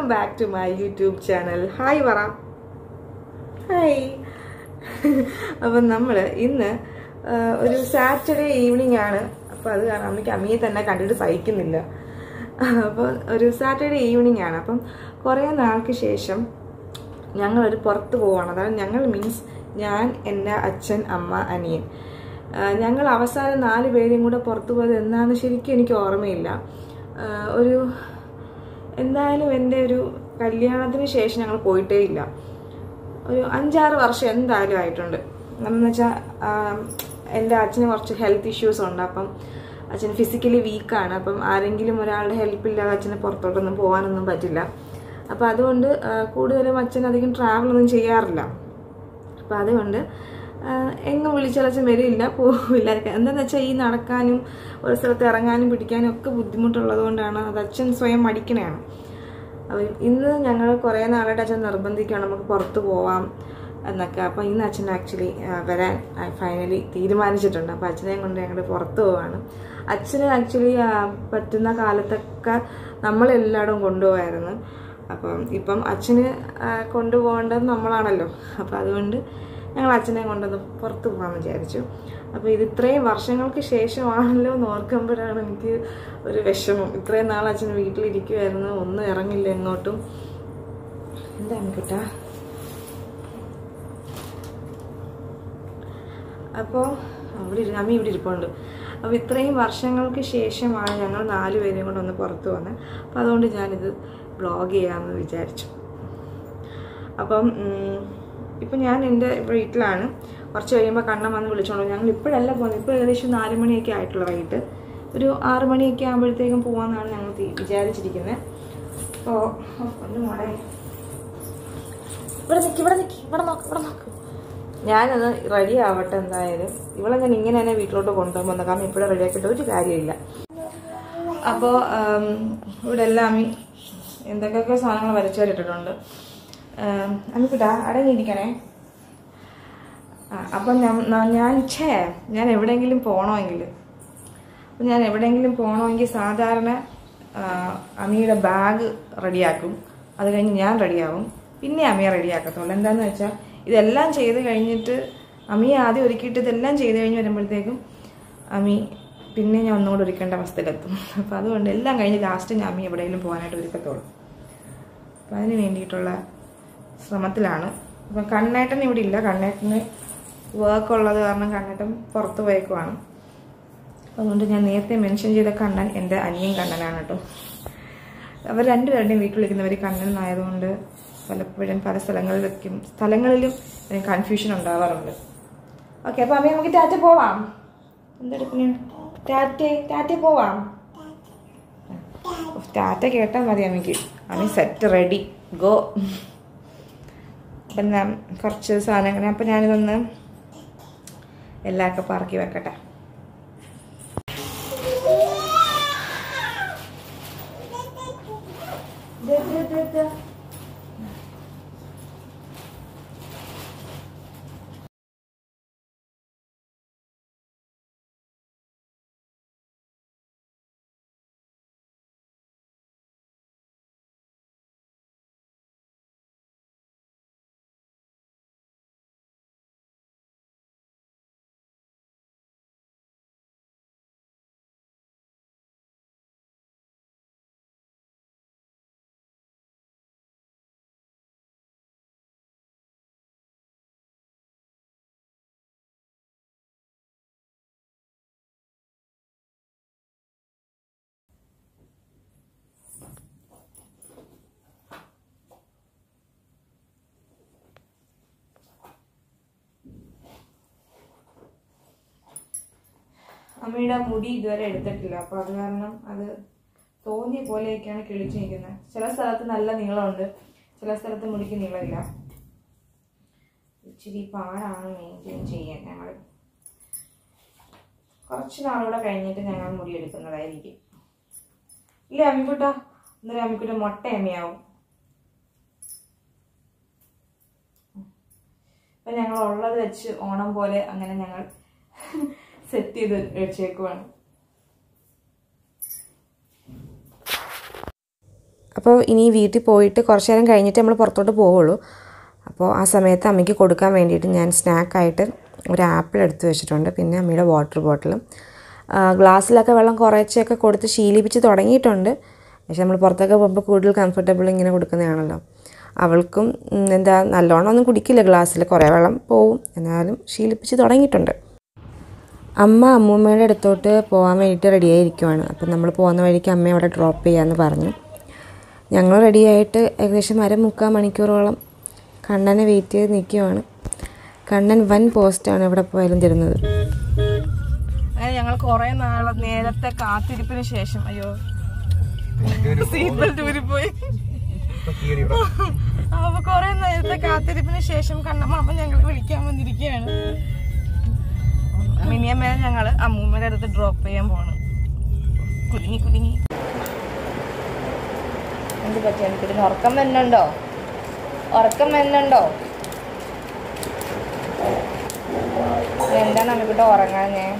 Welcome back to my YouTube channel hi പറ hi അപ്പം നമ്മൾ ഇന്ന് ആ, ഒരു സാറ്റർഡേ ഈവനിങ് ആണ് അപ്പോൾ അത് കാരണം അമ്മയ്ക്ക് അമ്മയെ തന്നെ കണ്ടിട്ട് സഹിക്കുന്നില്ല അപ്പോൾ ഒരു സാറ്റർഡേ ഈവനിങ് ആണ് അപ്പം കുറേ നാൾക്ക് ശേഷം ഞങ്ങളൊരു പുറത്ത് പോവാണ് അതായത് ഞങ്ങൾ മീൻസ് ഞാൻ എൻ്റെ അച്ഛൻ അമ്മ അനിയൻ ആ, ഞങ്ങൾ അവസാനം നാല് പേരും കൂടെ പുറത്തു പോയത് എന്നാന്ന് ശരിക്കും എനിക്ക് ഓർമ്മയില്ല ആ, ഒരു എന്തായാലും എൻ്റെ ഒരു കല്യാണത്തിന് ശേഷം ഞങ്ങൾ പോയിട്ടേ ഇല്ല ഒരു അഞ്ചാറ് വർഷം എന്തായാലും ആയിട്ടുണ്ട് എന്ന് വെച്ചാൽ എൻ്റെ അച്ഛന് കുറച്ച് ഹെൽത്ത് ഇഷ്യൂസ് ഉണ്ട് അപ്പം അച്ഛൻ ഫിസിക്കലി വീക്കാണ് അപ്പം ആരെങ്കിലും ഒരാളുടെ ഹെൽപ്പ് ഇല്ലാതെ അച്ഛന് പുറത്തോട്ടൊന്നും പോകാനൊന്നും പറ്റില്ല അപ്പം അതുകൊണ്ട് ആ, കൂടുതലും അച്ഛൻ അധികം ട്രാവലൊന്നും ചെയ്യാറില്ല അപ്പം അതുകൊണ്ട് ആ, എങ്ങും വിളിച്ചാൽ അച്ഛൻ വരില്ല പോവില്ല എന്താണെന്ന് വെച്ചാൽ ഈ നടക്കാനും ഒരു സ്ഥലത്ത് ഇറങ്ങാനും പിടിക്കാനും ഒക്കെ ബുദ്ധിമുട്ടുള്ളത് കൊണ്ടാണ് അത് അച്ഛൻ സ്വയം മടിക്കണയാണ് അപ്പം ഇന്ന് ഞങ്ങൾ കുറേ നാളായിട്ട് അച്ഛൻ നിർബന്ധിക്കുകയാണ് നമുക്ക് പുറത്ത് പോവാം എന്നൊക്കെ അപ്പം ഇന്ന് അച്ഛൻ ആക്ച്വലി വരാൻ ഫൈനലി തീരുമാനിച്ചിട്ടുണ്ട് അപ്പം അച്ഛനെയും കൊണ്ട് ഞങ്ങൾ പുറത്ത് പോവാണ് അച്ഛന് ആക്ച്വലി പറ്റുന്ന കാലത്തൊക്കെ നമ്മളെല്ലായിടും കൊണ്ടുപോകായിരുന്നു അപ്പം ഇപ്പം അച്ഛന് ആ, കൊണ്ടുപോകേണ്ടത് നമ്മളാണല്ലോ അപ്പം അതുകൊണ്ട് ഞങ്ങൾ അച്ഛനെ കൊണ്ടൊന്ന് പുറത്ത് പോകാമെന്ന് വിചാരിച്ചു അപ്പോൾ ഇത് ഇത്രയും വർഷങ്ങൾക്ക് ശേഷമാണല്ലോ എന്ന് ഓർക്കുമ്പോഴാണ് എനിക്ക് ഒരു വിഷമം ഇത്രയും നാൾ അച്ഛൻ വീട്ടിലിരിക്കുമായിരുന്നു ഒന്നും ഇറങ്ങില്ല എങ്ങോട്ടും എന്താണ് കിട്ടാ അപ്പോൾ അവിടെ ഇരു- അമ്മ ഇവിടെ ഇരിപ്പുണ്ട് അപ്പോൾ ഇത്രയും വർഷങ്ങൾക്ക് ശേഷമാണ് ഞങ്ങൾ നാലുപേരെയും കൂടെ ഒന്ന് പുറത്ത് വന്നത് അപ്പോൾ അതുകൊണ്ട് ഞാനിത് ബ്ലോഗ് ചെയ്യാമെന്ന് വിചാരിച്ചു അപ്പം ഉം, ഇപ്പം ഞാൻ എൻ്റെ വീട്ടിലാണ് കുറച്ച് കഴിയുമ്പോൾ കണ്ണം വന്ന് വിളിച്ചോളൂ ഞങ്ങൾ ഇപ്പോഴല്ല പോകുന്നത് ഇപ്പോൾ ഏകദേശം നാല് മണിയൊക്കെ ആയിട്ടുള്ള വൈകിട്ട് ഒരു ആറ് മണിയൊക്കെ ആകുമ്പോഴത്തേക്കും പോകാമെന്നാണ് ഞങ്ങൾ തീ- വിചാരിച്ചിരിക്കുന്നത് അപ്പോൾ ഒന്ന് മോളെ ഇവിടെ നിൽക്കി ഇവിടെ നിൽക്കി ഇവിടെ നോക്ക് ഇവിടെ നോക്ക് ഞാനത് റെഡി ആവട്ടെ എന്തായാലും ഇവളെ ഞാൻ ഇങ്ങനെ തന്നെ വീട്ടിലോട്ട് കൊണ്ടുപോകുമ്പോൾ കാരണം ഇപ്പോഴും റെഡി ആക്കിയിട്ട് ഒരു കാര്യമില്ല അപ്പോൾ ഇവിടെ എല്ലാം ഈ എന്തൊക്കെയൊക്കെ സാധനങ്ങൾ വരച്ചു വരിട്ടിട്ടുണ്ട് അമ്മിക്കുട്ടാ അടങ്ങിയിരിക്കണേ ആ, അപ്പം ഞാൻ ന- ഞാൻ ഛേ ഞാൻ എവിടെയെങ്കിലും പോകണമെങ്കിൽ അപ്പം ഞാൻ എവിടെയെങ്കിലും പോകണമെങ്കിൽ സാധാരണ ആ, അമ്മിയുടെ ബാഗ് റെഡിയാക്കും അത് കഴിഞ്ഞ് ഞാൻ റെഡിയാവും പിന്നെ അമ്മയെ റെഡിയാക്കത്തുള്ളൂ എന്താന്ന് വെച്ചാൽ ഇതെല്ലാം ചെയ്ത് കഴിഞ്ഞിട്ട് അമ്മിയെ ആദ്യം ഒരുക്കിയിട്ട് ഇതെല്ലാം ചെയ്ത് കഴിഞ്ഞ് വരുമ്പോഴത്തേക്കും അമ്മി പിന്നെ ഞാൻ ഒന്നുകൂടെ ഒരുക്കേണ്ട അവസ്ഥയിലെത്തും അപ്പം അതുകൊണ്ട് എല്ലാം കഴിഞ്ഞ് ലാസ്റ്റ് ഞാൻ അമ്മി എവിടെയെങ്കിലും പോകാനായിട്ട് ഒരുക്കത്തുള്ളൂ അപ്പം അതിന് വേണ്ടിയിട്ടുള്ള ശ്രമത്തിലാണ് അപ്പം കണ്ണേട്ടൻ ഇവിടെ ഇല്ല കണ്ണേട്ടന് വർക്ക് ഉള്ളത് കാരണം കണ്ണേട്ടൻ പുറത്ത് പോയേക്കുവാണ് അതുകൊണ്ട് ഞാൻ നേരത്തെ മെൻഷൻ ചെയ്ത കണ്ണൻ എൻ്റെ അനിയൻ കണ്ണനാണ് കേട്ടോ അവർ രണ്ടുപേരുടെയും വീട്ടിൽ വിളിക്കുന്നവർ കണ്ണൻ എന്നായതുകൊണ്ട് പലപ്പോഴും പല സ്ഥലങ്ങളിലേക്കും സ്ഥലങ്ങളിലും കൺഫ്യൂഷൻ ഉണ്ടാവാറുണ്ട് ഓക്കെ അപ്പോൾ അമ്മ നമുക്ക് ടാറ്റ പോവാം എന്തെടുക്കുന്നു ടാറ്റ ടാറ്റ പോവാം ഉഫ്, ടാറ്റ കേട്ടാൽ മതി അമ്മയ്ക്ക് അമ്മ സെറ്റ് റെഡി ഗോ അപ്പം ഞാൻ കുറച്ച് സാധനങ്ങൾ അപ്പം ഞാനിതൊന്ന് എല്ലാമൊക്കെ പറക്കി വെക്കട്ടെ ദേ, ദേ, ദേ, ദേ. അമ്മയുടെ മുടി ഇതുവരെ എടുത്തിട്ടില്ല അപ്പൊ അത് കാരണം അത് തോന്നിയ പോലെയൊക്കെയാണ് കിളിച്ചു നിൽക്കുന്നത് ചില സ്ഥലത്ത് നല്ല നീളമുണ്ട് ചില സ്ഥലത്ത് മുടിക്ക് നീളമില്ല ഇച്ചിരി പാടാണ് മെയിൻറ്റെയിൻ ചെയ്യാൻ ഞങ്ങൾ കുറച്ച് നാളൂടെ കഴിഞ്ഞിട്ട് ഞങ്ങൾ മുടി എടുക്കുന്നതായിരിക്കും ഇല്ല അമ്മിക്കുട്ട അന്നേരം അമ്മിക്കുട്ട മുട്ട അമ്മയാവും അപ്പൊ ഞങ്ങൾ ഉള്ളത് വെച്ച് ഓണം പോലെ അങ്ങനെ ഞങ്ങൾ സെറ്റ് ചെയ്ത് വെച്ചേക്കുവാണ് അപ്പോൾ ഇനി വീട്ടിൽ പോയിട്ട് കുറച്ച് നേരം കഴിഞ്ഞിട്ട് നമ്മൾ പുറത്തോട്ട് പോവുള്ളൂ അപ്പോൾ ആ സമയത്ത് അമ്മയ്ക്ക് കൊടുക്കാൻ വേണ്ടിയിട്ട് ഞാൻ സ്നാക്കായിട്ട് ഒരു ആപ്പിൾ എടുത്ത് വെച്ചിട്ടുണ്ട് പിന്നെ അമ്മയുടെ വാട്ടർ ബോട്ടിലും ഗ്ലാസ്സിലൊക്കെ വെള്ളം കുറച്ചൊക്കെ കൊടുത്ത് ശീലിപ്പിച്ച് തുടങ്ങിയിട്ടുണ്ട് പക്ഷെ നമ്മൾ പുറത്തൊക്കെ പോകുമ്പോൾ കൂടുതൽ കംഫർട്ടബിൾ ഇങ്ങനെ കൊടുക്കുന്നതാണല്ലോ അവൾക്കും ഉം, എന്താ നല്ലോണം ഒന്നും കുടിക്കില്ല ഗ്ലാസ്സിൽ കുറേ വെള്ളം പോവും എന്നാലും ശീലിപ്പിച്ച് തുടങ്ങിയിട്ടുണ്ട് അമ്മ അമ്മൂമ്മയുടെ അടുത്തോട്ട് പോകാൻ വേണ്ടിയിട്ട് റെഡിയായിരിക്കുവാണ് അപ്പം നമ്മൾ പോകുന്ന വഴിക്ക് അമ്മ അവിടെ ഡ്രോപ്പ് ചെയ്യാമെന്ന് പറഞ്ഞു ഞങ്ങൾ റെഡിയായിട്ട് ഏകദേശം അര മുക്കാൽ മണിക്കൂറോളം കണ്ണനെ വെയിറ്റ് ചെയ്ത് നിൽക്കുവാണ് കണ്ണൻ വൻ പോസ്റ്റാണ് എവിടെ പോയാലും തരുന്നത് അങ്ങനെ ഞങ്ങൾ കുറേ നാളെ നേരത്തെ കാത്തിരിപ്പിന് ശേഷം അയ്യോ സീറ്റ് ബെൽറ്റ് ഊരിപ്പോയി അപ്പൊ കുറെ നേരത്തെ കാത്തിരിപ്പിന് ശേഷം കണ്ണമാമ ഞങ്ങൾ വിളിക്കാൻ വന്നിരിക്കുകയാണ് മിനിയമ്മേനെ ഞങ്ങള് അമ്മൂമ്മയുടെ അടുത്ത് ഡ്രോപ്പ് ചെയ്യാൻ പോണ് കുലുങ്ങി കുലുങ്ങി എന്ത് പറ്റി എനിക്കിതിന് ഉറക്കം വരുന്നുണ്ടോ ഉറക്കം വരുന്നുണ്ടോ എന്താണ് അമ്മക്കിട്ട് ഉറങ്ങാൻ ഞാൻ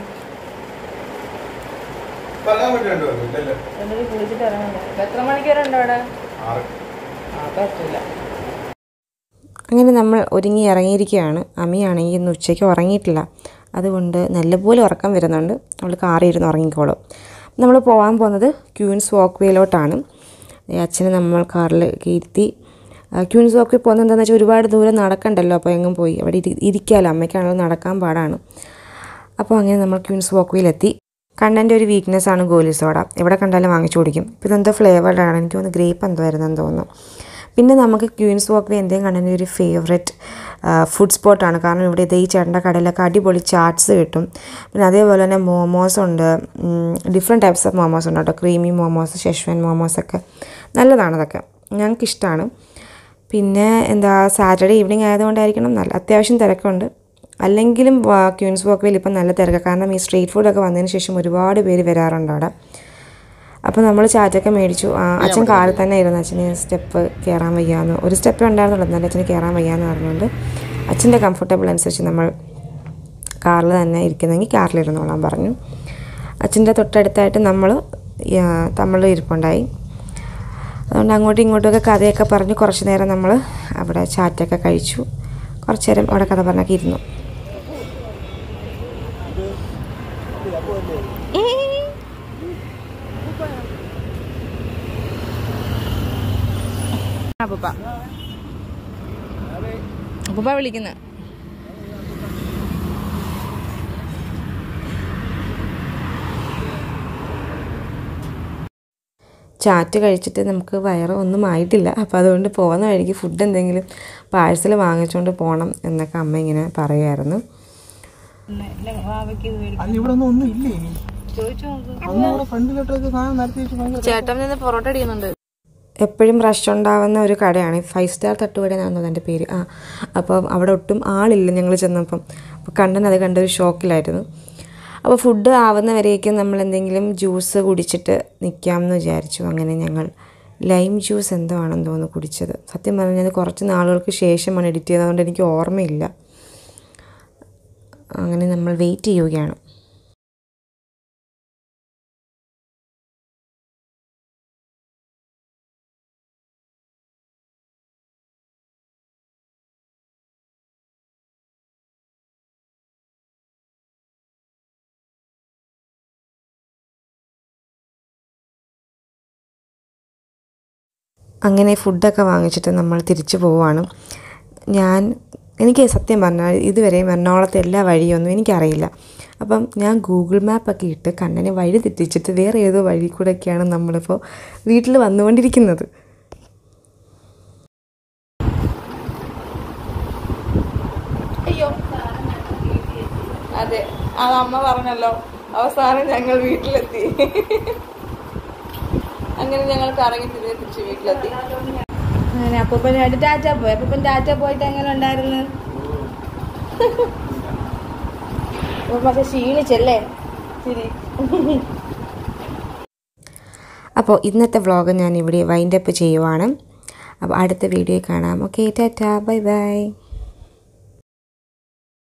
പറയാൻ പറ്റുന്നുണ്ടോ ഇല്ലല്ലോ എന്നിട്ട് കുളിച്ചിട്ട് ഇറങ്ങണ്ടേ ഇപ്പൊ എത്ര മണിക്ക് വരെ ഉണ്ടോ അവിടെ ആറ് ആ പറ്റില്ല അങ്ങനെ നമ്മൾ ഒരുങ്ങി ഇറങ്ങിയിരിക്കുകയാണ് അമ്മിയാണെങ്കിൽ ഇന്ന് ഉച്ചയ്ക്ക് ഉറങ്ങിയിട്ടില്ല അതുകൊണ്ട് നല്ലപോലെ ഉറക്കം വരുന്നുണ്ട് അവൾ കാറിൽ ഇരുന്ന് ഉറങ്ങിക്കോളും നമ്മൾ പോകാൻ പോകുന്നത് ക്യൂൻസ് വാക്ക് വേയിലോട്ടാണ് അച്ഛനെ നമ്മൾ കാറിൽ ഇരുത്തി ആ, ക്യൂൻസ് വാക്ക് വേ പോകുന്നത് എന്താണെന്ന് വെച്ചാൽ ഒരുപാട് ദൂരം നടക്കണ്ടല്ലോ അപ്പോൾ എങ്ങും പോയി അവിടെ ഇരി ഇരിക്കാമല്ലോ അമ്മയ്ക്കാണല്ലോ നടക്കാൻ പാടാണ് അപ്പോൾ അങ്ങനെ നമ്മൾ ക്യൂൻസ് വാക്ക്വേയിലെത്തി കണ്ണൻ്റെ ഒരു വീക്ക്നെസ് ആണ് ഗോലി സോഡ എവിടെ കണ്ടാലും വാങ്ങിച്ചു കുടിക്കും ഇപ്പോൾ ഇതെന്തോ ഫ്ലേവേർഡാണ് എനിക്ക് തോന്നുന്നു ഗ്രേപ്പ് എന്തോ ആയിരുന്നെന്ന് തോന്നുന്നു പിന്നെ നമുക്ക് ക്യൂൻസ് വാക്ക്വേ എന്തെങ്കിലും കണ്ണൻ്റെ ഒരു ഫേവറേറ്റ് ഫുഡ് സ്പോട്ടാണ് കാരണം ഇവിടെ ഇതേ ഈ ചേട്ടൻ്റെ കടയിലൊക്കെ അടിപൊളി ചാറ്റ്സ് കിട്ടും പിന്നെ അതേപോലെ തന്നെ മോമോസ് ഉണ്ട് ഡിഫറെൻറ്റ് ടൈപ്സ് ഓഫ് മോമോസ് ഉണ്ട് കേട്ടോ ക്രീമി മോമോസ് ഷെഷ്വൻ മോമോസ് ഒക്കെ നല്ലതാണ് അതൊക്കെ ഞങ്ങൾക്ക് ഇഷ്ടമാണ് പിന്നെ എന്താ സാറ്റർഡേ ഈവനിങ് ആയതുകൊണ്ടായിരിക്കണം നല്ല അത്യാവശ്യം തിരക്കുണ്ട് അല്ലെങ്കിലും വാ- ക്യൂൻസ് വാക്ക്വേയിൽ ഇപ്പം നല്ല തിരക്കാണ് കാരണം ഈ സ്ട്രീറ്റ് ഫുഡൊക്കെ വന്നതിന് ശേഷം ഒരുപാട് പേര് വരാറുണ്ട് അവിടെ അപ്പോൾ നമ്മൾ ചാറ്റൊക്കെ മേടിച്ചു ആ, അച്ഛൻ കാറിൽ തന്നെ ഇരുന്നു അച്ഛന് സ്റ്റെപ്പ് കയറാൻ വയ്യാന്ന് ഒരു സ്റ്റെപ്പേ ഉണ്ടായിരുന്നുള്ളൂ എന്നാലും അച്ഛന് കയറാൻ വയ്യാന്ന് പറഞ്ഞുകൊണ്ട് അച്ഛൻ്റെ കംഫർട്ടബിൾ അനുസരിച്ച് നമ്മൾ കാറിൽ തന്നെ ഇരിക്കുന്നെങ്കിൽ കാറിലിരുന്നോളാൻ പറഞ്ഞു അച്ഛൻ്റെ തൊട്ടടുത്തായിട്ട് നമ്മൾ നമ്മൾ ഇരിപ്പുണ്ടായി അതുകൊണ്ട് അങ്ങോട്ടും ഇങ്ങോട്ടുമൊക്കെ കഥയൊക്കെ പറഞ്ഞ് കുറച്ച് നേരം നമ്മൾ അവിടെ ചാറ്റൊക്കെ കഴിച്ചു കുറച്ച് നേരം അവിടെ കഥ പറഞ്ഞൊക്കെ ഇരുന്നു അപ്പൂപ്പ അപ്പൂപ്പ വിളിക്കുന്നത് ചാറ്റ് കഴിച്ചിട്ട് നമുക്ക് വയറ് ഒന്നും ആയിട്ടില്ല അപ്പോൾ അതുകൊണ്ട് പോകുന്ന വഴിക്ക് ഫുഡ് എന്തെങ്കിലും പാഴ്സൽ വാങ്ങിച്ചുകൊണ്ട് പോകണം എന്നൊക്കെ അമ്മ ഇങ്ങനെ പറയുമായിരുന്നു അല്ല ഇവിടെ ഒന്നും ഒന്നും ഇല്ലേ ഇനി അന്ന് ഇവിടെ ഫ്രണ്ടിലോട്ടൊക്കെ സാധനം നടത്തി വെച്ച് ഭയങ്കര ചേട്ടൻ നിന്ന് പൊറോട്ട അടിക്കുന്നുണ്ട് എപ്പോഴും റഷ് ഉണ്ടാവുന്ന ഒരു കടയാണ് ഫൈവ് സ്റ്റാർ തട്ടുകട എന്നാണ് എൻ്റെ പേര് ആ അപ്പം അവിടെ ഒട്ടും ആളില്ല ഞങ്ങൾ ചെന്നപ്പം അപ്പോൾ കണ്ണൻ അത് കണ്ടൊരു ഷോക്കിലായിരുന്നു അപ്പോൾ ഫുഡ് ആവുന്നവരേക്കും നമ്മൾ എന്തെങ്കിലും ജ്യൂസ് കുടിച്ചിട്ട് നിൽക്കാമെന്ന് വിചാരിച്ചു അങ്ങനെ ഞങ്ങൾ ലൈം ജ്യൂസ് എന്തോ ആണെന്ന് തോന്നുന്നു കുടിച്ചത് സത്യം പറഞ്ഞാൽ കുറച്ച് നാളുകൾക്ക് ശേഷമാണ് എഡിറ്റ് ചെയ്തതുകൊണ്ട് എനിക്ക് ഓർമ്മയില്ല അങ്ങനെ നമ്മൾ വെയിറ്റ് ചെയ്യുകയാണ് അങ്ങനെ ഫുഡൊക്കെ വാങ്ങിച്ചിട്ട് നമ്മൾ തിരിച്ചു പോവുകയാണ് ഞാൻ എനിക്ക് സത്യം പറഞ്ഞാൽ ഇതുവരെയും എറണാകുളത്തെ എല്ലാ വഴിയൊന്നും എനിക്കറിയില്ല അപ്പം ഞാൻ ഗൂഗിൾ മാപ്പൊക്കെ ഇട്ട് കണ്ണനെ വഴി തെറ്റിച്ചിട്ട് വേറെ ഏതോ വഴി കൂടെയൊക്കെയാണ് നമ്മളിപ്പോൾ വീട്ടിൽ വന്നുകൊണ്ടിരിക്കുന്നത് അയ്യോ അതെ അത് അമ്മ പറഞ്ഞല്ലോ അവസാനം ഞങ്ങൾ വീട്ടിലെത്തി അങ്ങനെ ഞങ്ങൾ കറങ്ങി തിരികെ തിരിച്ച് വീട്ടിലെത്തി അങ്ങനെ അപ്പൂപ്പനായിട്ട് ടാറ്റ പോയി അപ്പൂപ്പൻ ടാറ്റ പോയിട്ട് എങ്ങനെ ഉണ്ടായിരുന്നു അപ്പൊ പക്ഷെ ക്ഷീണിച്ചല്ലേ ശരി അപ്പോൾ ഇന്നത്തെ വ്ളോഗ് ഞാൻ ഇവിടെ വൈൻഡപ്പ് ചെയ്യുവാണ് അപ്പോൾ അടുത്ത വീഡിയോ കാണാം ഓക്കെ ടാറ്റ ബൈ ബൈ